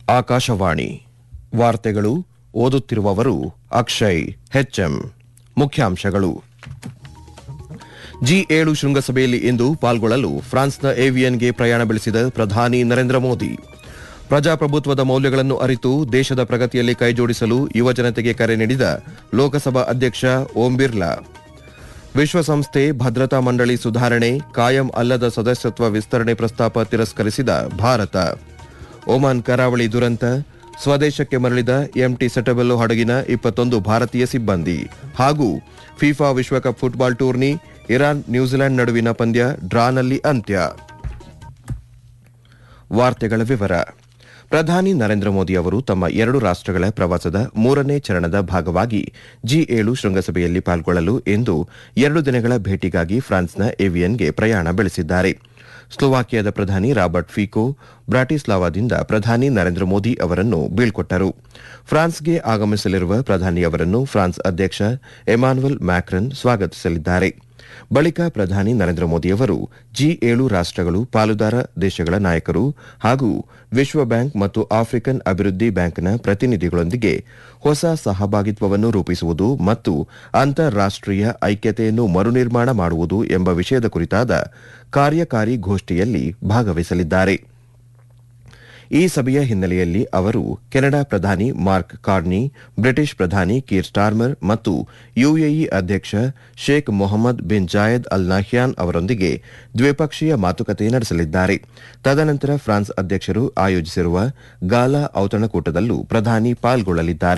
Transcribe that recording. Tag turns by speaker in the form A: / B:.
A: ಆಕಾಶವಾಣಿ ವಾರ್ತೆಗಳು ಓದುತ್ತಿರುವವರು ಅಕ್ಷಯ್ ಹೆಚ್ಎಂ ಮುಖ್ಯಾಂಶಗಳು ಜಿ ಏಳು ಶೃಂಗಸಭೆಯಲ್ಲಿ ಇಂದು ಪಾಲ್ಗೊಳ್ಳಲು ಫ್ರಾನ್ಸ್ನ ಏವಿಯನ್ಗೆ ಪ್ರಯಾಣ ಬೆಳೆಸಿದ ಪ್ರಧಾನಿ ನರೇಂದ್ರ ಮೋದಿ ಪ್ರಜಾಪ್ರಭುತ್ವದ ಮೌಲ್ಯಗಳನ್ನು ಅರಿತು ದೇಶದ ಪ್ರಗತಿಯಲ್ಲಿ ಕೈಜೋಡಿಸಲು ಯುವಜನತೆಗೆ ಕರೆ ನೀಡಿದ ಲೋಕಸಭಾ ಅಧ್ಯಕ್ಷ ಓಂ ಬಿರ್ಲಾ ವಿಶ್ವಸಂಸ್ಥೆ ಭದ್ರತಾ ಮಂಡಳಿ ಸುಧಾರಣೆ ಕಾಯಂ ಅಲ್ಲದ ಸದಸ್ಯತ್ವ ವಿಸ್ತರಣೆ ಪ್ರಸ್ತಾಪ ತಿರಸ್ಕರಿಸಿದ ಭಾರತ ಒಮಾನ್ ಕರಾವಳಿ ದುರಂತ ಸ್ವದೇಶಕ್ಕೆ ಮರಳಿದ ಎಂಟಿ ಸೆಟಬೆಲ್ಲೋ ಹಡಗಿನ ಇಪ್ಪತ್ತೊಂದು ಭಾರತೀಯ ಸಿಬ್ಬಂದಿ ಹಾಗೂ ಫಿಫಾ ವಿಶ್ವಕಪ್ ಫುಟ್ಬಾಲ್ ಟೂರ್ನಿ ಇರಾನ್ ನ್ಯೂಜಿಲೆಂಡ್ ನಡುವಿನ ಪಂದ್ಯ ಡ್ರಾನಲ್ಲಿ ಅಂತ್ಯ ವಾರ್ತೆಗಳ ವಿವರ ಪ್ರಧಾನಿ ನರೇಂದ್ರ ಮೋದಿ ಅವರು ತಮ್ಮ ಎರಡು ರಾಷ್ಟಗಳ ಪ್ರವಾಸದ ಮೂರನೇ ಚರಣದ ಭಾಗವಾಗಿ ಜಿ ಏಳು ಶೃಂಗಸಭೆಯಲ್ಲಿ ಪಾಲ್ಗೊಳ್ಳಲು ಇಂದು ಎರಡು ದಿನಗಳ ಭೇಟಿಗಾಗಿ ಫ್ರಾನ್ಸ್ನ ಏವಿಯನ್ಗೆ ಪ್ರಯಾಣ ಬೆಳೆಸಿದ್ದಾರೆ ಸ್ಲೋವಾಕಿಯಾದ ಪ್ರಧಾನಿ ರಾಬರ್ಟ್ ಫಿಕೋ ಬ್ರಾಟಿಸ್ಲಾವಾದಿಂದ ಪ್ರಧಾನಿ ನರೇಂದ್ರ ಮೋದಿ ಅವರನ್ನು ಬೀಳ್ಕೊಟ್ಟರು ಫ್ರಾನ್ಸ್ಗೆ ಆಗಮಿಸಲಿರುವ ಪ್ರಧಾನಿ ಅವರನ್ನು ಫ್ರಾನ್ಸ್ ಅಧ್ಯಕ್ಷ ಎಮಾನ್ಯುಯಲ್ ಮ್ಯಾಕ್ರನ್ ಸ್ವಾಗತಿಸಲಿದ್ದಾರೆ ಬಳಿಕ ಪ್ರಧಾನಿ ನರೇಂದ್ರ ಮೋದಿಯವರು ಜಿ ಏಳು ರಾಷ್ಟಗಳು ಪಾಲುದಾರ ದೇಶಗಳ ನಾಯಕರು ಹಾಗೂ ವಿಶ್ವ ಬ್ಯಾಂಕ್ ಮತ್ತು ಆಫ್ರಿಕನ್ ಅಭಿವೃದ್ಧಿ ಬ್ಯಾಂಕ್ನ ಪ್ರತಿನಿಧಿಗಳೊಂದಿಗೆ ಹೊಸ ಸಹಭಾಗಿತ್ವವನ್ನು ರೂಪಿಸುವುದು ಮತ್ತು ಅಂತಾರಾಷ್ಟೀಯ ಐಕ್ಯತೆಯನ್ನು ಮರುನಿರ್ಮಾಣ ಮಾಡುವುದು ಎಂಬ ವಿಷಯದ ಕುರಿತಾದ ಕಾರ್ಯಕಾರಿ ಗೋಷ್ಠಿಯಲ್ಲಿ ಭಾಗವಹಿಸಲಿದ್ದಾರೆ ಈ ಸಭೆಯ ಹಿನ್ನೆಲೆಯಲ್ಲಿ ಅವರು ಕೆನಡಾ ಪ್ರಧಾನಿ ಮಾರ್ಕ್ ಕಾರ್ನಿ ಬ್ರಿಟಿಷ್ ಪ್ರಧಾನಿ ಕೀರ್ ಸ್ಟಾರ್ಮರ್ ಮತ್ತು ಯುಎಇ ಅಧ್ಯಕ್ಷ Sheikh Mohamed bin Zayed Al Nahyan ಅವರೊಂದಿಗೆ ದ್ವಿಪಕ್ಷೀಯ ಮಾತುಕತೆ ನಡೆಸಲಿದ್ದಾರೆ ತದನಂತರ ಫ್ರಾನ್ಸ್ ಅಧ್ಯಕ್ಷರು ಆಯೋಜಿಸಿರುವ ಗಾಲಾ ಔತಣಕೂಟದಲ್ಲೂ ಪ್ರಧಾನಿ ಪಾಲ್ಗೊಳ್ಳಲಿದ್ದಾರೆ